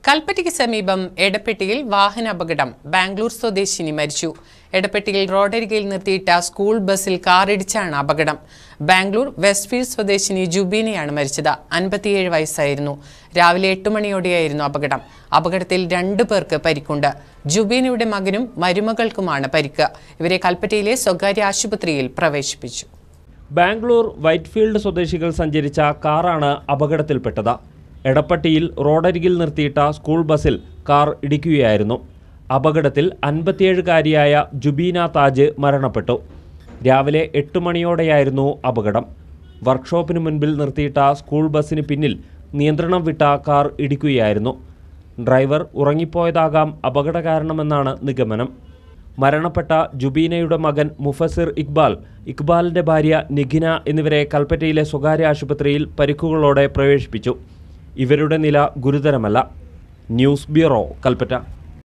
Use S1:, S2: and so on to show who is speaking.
S1: കൽപ്പറ്റയ്ക്ക് സമീപം എടപ്പെട്ടിയിൽ വാഹനാപകടം ബാംഗ്ലൂർ സ്വദേശിനി മരിച്ചു എടപ്പെട്ടിയിൽ റോഡരികയിൽ നിർത്തിയിട്ട സ്കൂൾ ബസ്സിൽ കാറിടിച്ചാണ് അപകടം ബാംഗ്ലൂർ വെസ്റ്റ്ഫീൽഡ് സ്വദേശിനി ജുബീനയാണ് മരിച്ചത് അൻപത്തിയേഴ് വയസ്സായിരുന്നു രാവിലെ എട്ട് മണിയോടെയായിരുന്നു അപകടം അപകടത്തിൽ രണ്ടു പേർക്ക് പരിക്കുണ്ട് ജുബീനയുടെ മകനും മരുമകൾക്കുമാണ് പരിക്ക് ഇവരെ കൽപ്പറ്റയിലെ സ്വകാര്യ ആശുപത്രിയിൽ പ്രവേശിപ്പിച്ചു
S2: ബാംഗ്ലൂർ വൈറ്റ്ഫീൽഡ് സ്വദേശികൾ സഞ്ചരിച്ച കാറാണ് അപകടത്തിൽപ്പെട്ടത് എടപ്പട്ടിയിൽ റോഡരികിൽ നിർത്തിയിട്ട സ്കൂൾ ബസ്സിൽ കാർ ഇടിക്കുകയായിരുന്നു അപകടത്തിൽ അൻപത്തിയേഴുകാരിയായ ജുബീന താജ് മരണപ്പെട്ടു രാവിലെ എട്ട് മണിയോടെയായിരുന്നു അപകടം വർക്ക്ഷോപ്പിന് മുൻപിൽ നിർത്തിയിട്ട സ്കൂൾ ബസ്സിന് പിന്നിൽ നിയന്ത്രണം വിട്ട കാർ ഇടിക്കുകയായിരുന്നു ഡ്രൈവർ ഉറങ്ങിപ്പോയതാകാം അപകട കാരണമെന്നാണ് നിഗമനം മരണപ്പെട്ട ജുബീനയുടെ മകൻ മുഫസിർ ഇക്ബാൽ ഇക്ബാലിന്റെ ഭാര്യ നിഖിന എന്നിവരെ കൽപ്പറ്റയിലെ സ്വകാര്യ ആശുപത്രിയിൽ പരിക്കുകളോടെ പ്രവേശിപ്പിച്ചു ഇവരുടെ നില ഗുരുതരമല്ല ന്യൂസ് ബ്യൂറോ കൽപ്പറ്റ